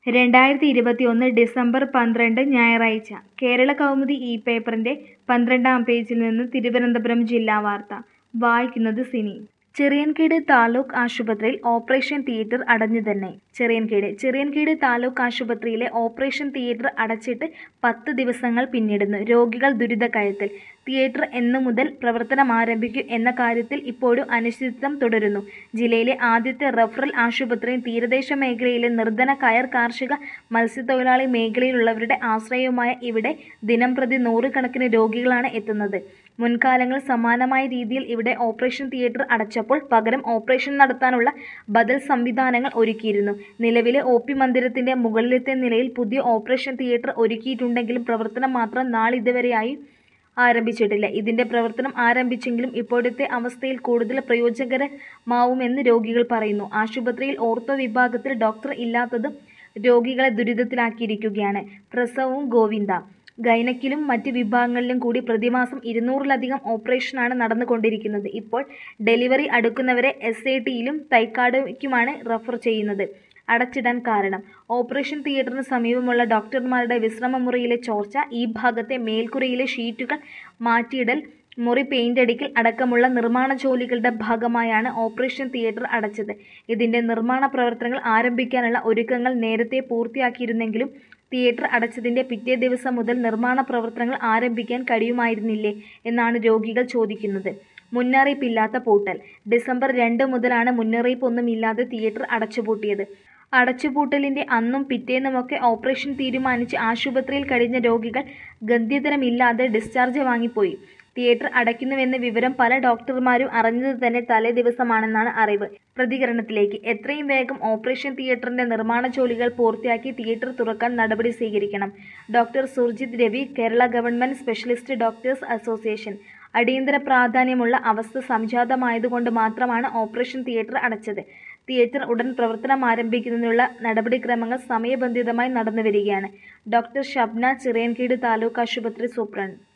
രണ്ടായിരത്തി ഇരുപത്തിയൊന്ന് ഡിസംബർ പന്ത്രണ്ട് ഞായറാഴ്ച കേരള കൗമുദി ഈ പേപ്പറിൻ്റെ പന്ത്രണ്ടാം പേജിൽ നിന്ന് തിരുവനന്തപുരം ജില്ലാ വാർത്ത വായിക്കുന്നത് സിനി ചിറയൻകീട് താലൂക്ക് ആശുപത്രിയിൽ ഓപ്പറേഷൻ തിയേറ്റർ അടഞ്ഞു തന്നെ ചിറയൻകീട് ചിറയൻകീട് താലൂക്ക് ആശുപത്രിയിലെ ഓപ്പറേഷൻ തിയേറ്റർ അടച്ചിട്ട് പത്ത് ദിവസങ്ങൾ പിന്നിടുന്നു രോഗികൾ ദുരിതക്കയത്തിൽ തിയേറ്റർ എന്നു മുതൽ പ്രവർത്തനം ആരംഭിക്കും എന്ന കാര്യത്തിൽ ഇപ്പോഴും അനിശ്ചിതത്വം തുടരുന്നു ജില്ലയിലെ ആദ്യത്തെ റഫറൽ ആശുപത്രിയും തീരദേശ മേഖലയിലെ നിർധന കയർ കാർഷിക മത്സ്യത്തൊഴിലാളി മേഖലയിലുള്ളവരുടെ ആശ്രയവുമായ ഇവിടെ ദിനംപ്രതി നൂറുകണക്കിന് രോഗികളാണ് എത്തുന്നത് മുൻകാലങ്ങളിൽ സമാനമായ രീതിയിൽ ഇവിടെ ഓപ്പറേഷൻ തിയേറ്റർ അടച്ചപ്പോൾ പകരം ഓപ്പറേഷൻ നടത്താനുള്ള ബദൽ സംവിധാനങ്ങൾ ഒരുക്കിയിരുന്നു നിലവിലെ ഒ പി മന്ദിരത്തിന്റെ മുകളിലത്തെ നിലയിൽ പുതിയ ഓപ്പറേഷൻ തിയേറ്റർ ഒരുക്കിയിട്ടുണ്ടെങ്കിലും പ്രവർത്തനം മാത്രം നാളിതുവരെയായി ആരംഭിച്ചിട്ടില്ല ഇതിന്റെ പ്രവർത്തനം ആരംഭിച്ചെങ്കിലും ഇപ്പോഴത്തെ അവസ്ഥയിൽ കൂടുതൽ പ്രയോജനകരമാവുമെന്ന് രോഗികൾ പറയുന്നു ആശുപത്രിയിൽ ഓർത്തോ വിഭാഗത്തിൽ ഡോക്ടർ ഇല്ലാത്തതും രോഗികളെ ദുരിതത്തിലാക്കിയിരിക്കുകയാണ് പ്രസവവും ഗോവിന്ദ ഗൈനക്കിലും മറ്റ് വിഭാഗങ്ങളിലും കൂടി പ്രതിമാസം ഇരുന്നൂറിലധികം ഓപ്പറേഷനാണ് നടന്നുകൊണ്ടിരിക്കുന്നത് ഇപ്പോൾ ഡെലിവറി അടുക്കുന്നവരെ എസ് ഐ ടിയിലും തൈക്കാടുക്കുമാണ് റഫർ ചെയ്യുന്നത് അടച്ചിടാൻ കാരണം ഓപ്പറേഷൻ തിയേറ്ററിന് സമീപമുള്ള ഡോക്ടർമാരുടെ വിശ്രമമുറിയിലെ ചോർച്ച ഈ ഭാഗത്തെ മേൽക്കുരയിലെ ഷീറ്റുകൾ മാറ്റിയിടൽ മുറി പെയിന്റ് അടിക്കൽ അടക്കമുള്ള നിർമ്മാണ ജോലികളുടെ ഭാഗമായാണ് ഓപ്പറേഷൻ തിയേറ്റർ അടച്ചത് ഇതിന്റെ നിർമ്മാണ പ്രവർത്തനങ്ങൾ ആരംഭിക്കാനുള്ള ഒരുക്കങ്ങൾ നേരത്തെ പൂർത്തിയാക്കിയിരുന്നെങ്കിലും തിയേറ്റർ അടച്ചതിന്റെ പിറ്റേ ദിവസം മുതൽ നിർമ്മാണ പ്രവർത്തനങ്ങൾ ആരംഭിക്കാൻ കഴിയുമായിരുന്നില്ലേ എന്നാണ് രോഗികൾ ചോദിക്കുന്നത് മുന്നറിയിപ്പില്ലാത്ത പൂട്ടൽ ഡിസംബർ രണ്ട് മുതലാണ് മുന്നറിയിപ്പൊന്നുമില്ലാതെ തിയേറ്റർ അടച്ചുപൂട്ടിയത് അടച്ചുപൂട്ടലിന്റെ അന്നും പിറ്റേന്നുമൊക്കെ ഓപ്പറേഷൻ തീരുമാനിച്ച് ആശുപത്രിയിൽ കഴിഞ്ഞ രോഗികൾ ഗത്യന്തരമില്ലാതെ ഡിസ്ചാർജ് വാങ്ങിപ്പോയി തിയേറ്റർ അടയ്ക്കുന്നുവെന്ന വിവരം പല ഡോക്ടർമാരും അറിഞ്ഞത് തന്നെ തലേ ദിവസമാണെന്നാണ് അറിവ് പ്രതികരണത്തിലേക്ക് എത്രയും വേഗം ഓപ്പറേഷൻ തിയേറ്ററിന്റെ നിർമ്മാണ ജോലികൾ പൂർത്തിയാക്കി തിയേറ്റർ തുറക്കാൻ നടപടി സ്വീകരിക്കണം doctor Surjith Ravi Kerala government specialist doctors association അടിയന്തര പ്രാധാന്യമുള്ള അവസ്ഥ സംജാതമായതുകൊണ്ട് മാത്രമാണ് ഓപ്പറേഷൻ തിയേറ്റർ അടച്ചത് തിയേറ്റർ ഉടൻ പ്രവർത്തനം ആരംഭിക്കുന്നതിനുള്ള നടപടിക്രമങ്ങൾ സമയബന്ധിതമായി നടന്നുവരികയാണ് ഡോക്ടർ ഷബ്ന ചിറയൻകീട് താലൂക്ക് ആശുപത്രി സൂപ്രണ്ട്